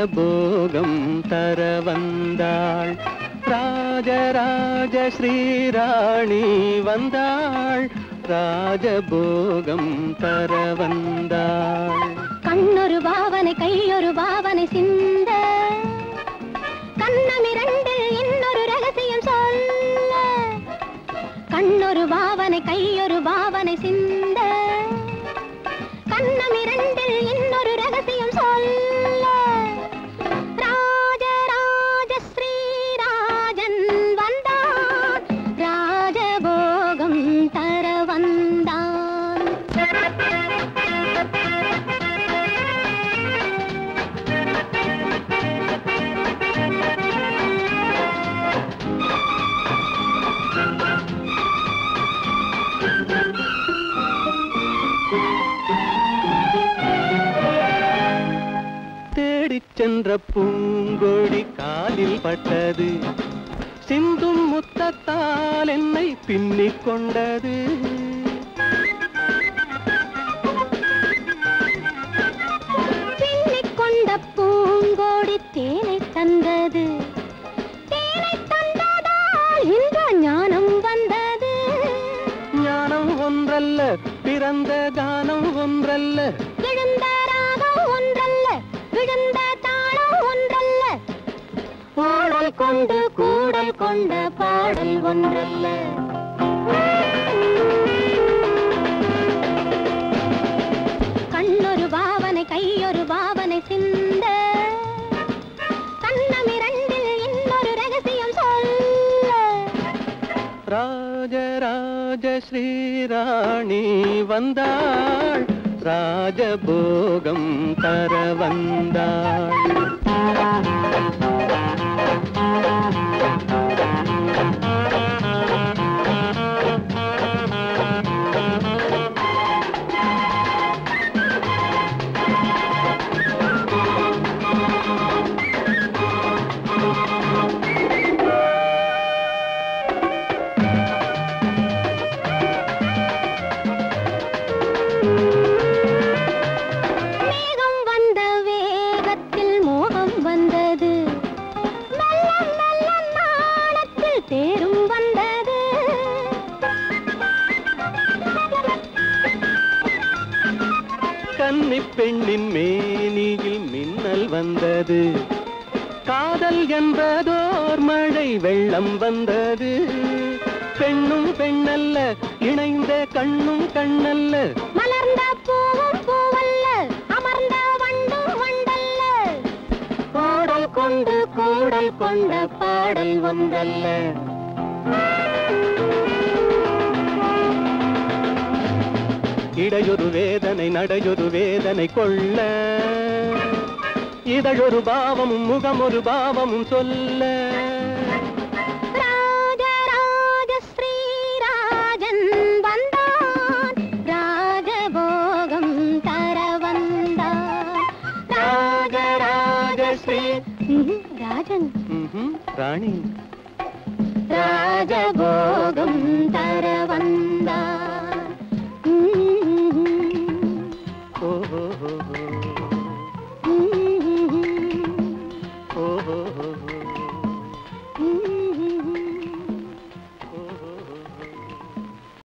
ராஜபோகம் தர வந்தாள் ராஜராஜ ஸ்ரீராணி வந்தாள் ராஜபோகம் தர வந்தாள் கண்ணொரு பாவனை கையொரு பாவனை சிந்த கண்ணமிரண்டில் இன்னொரு ரகசியம் சொல்ல கண்ணொரு பாவனை கையொரு பாவனை சிந்த கண்ணமிரண்டில் இன்னொரு ரகசியம் சொல்ல ராஜராஜ ஸ்ரீராஜன் வந்தான் ராஜபோகம் தர வந்தான் தேடிச் சென்ற பூங்கொடி காலில் பட்டது சிந்தும் முத்தத்தால் என்னை பின்னிக் கொண்டது பின்னிக் கொண்ட பூங்கோடி தேனை தந்தது தேனை தந்ததால் இந்த ஞானம் வந்தது ஞானம் ஒன்றல்ல பிறந்த கானம் ஒன்றல்ல விழுந்த ராகம் ஒன்றல்ல விழுந்த தாளம் ஒன்றல்ல பாடல் கொண்டு கூடல் கொண்ட பாடல் ஒன்றல்ல கண்ணொரு பாவனை கையொரு பாவனை சிந்த கண்ணமிரண்டில் இன்னொரு ரகசியம் சொல்ல ராஜராஜ ஸ்ரீராணி வந்தாள் ராஜபோகம் தர வந்தாள் மேகம் வந்த வேகத்தில் மோகம் வந்தது மெல்ல மெல்ல நாணத்தில் தேரும் வந்தது கன்னி பெண்ணின் மேனியில் மின்னல் வந்தது காதல் என்பதோர் மழை வெள்ளம் வந்தது பெண்ணும் பெண்ணல்ல இணைந்த கண்ணும் கண்ணல்ல மலர்ந்த பூவும் பூவல்ல அமர்ந்த வண்டும் வண்டல்ல பாடல் கொண்டு கூடல் கொண்ட பாடல் ஒன்றல்ல இடையொரு வேதனை நடையொரு வேதனை கொள்ள இதழொரு பாவமும் முகமொரு பாவமும் சொல்ல ராஜராஜ ஸ்ரீராஜன் வந்தான் ராஜபோகம் தர வந்தான் ராஜராஜ ஸ்ரீ ம்ஹும், ராஜன் ம்ஹும், ராணி ராஜபோகம் தர வந்தான் ம்ஹும், ஓ ஓ, ஓ, ஓ. ம்ஹும், ஓ ஓ, ஓ, ஓ. ம்ஹும்.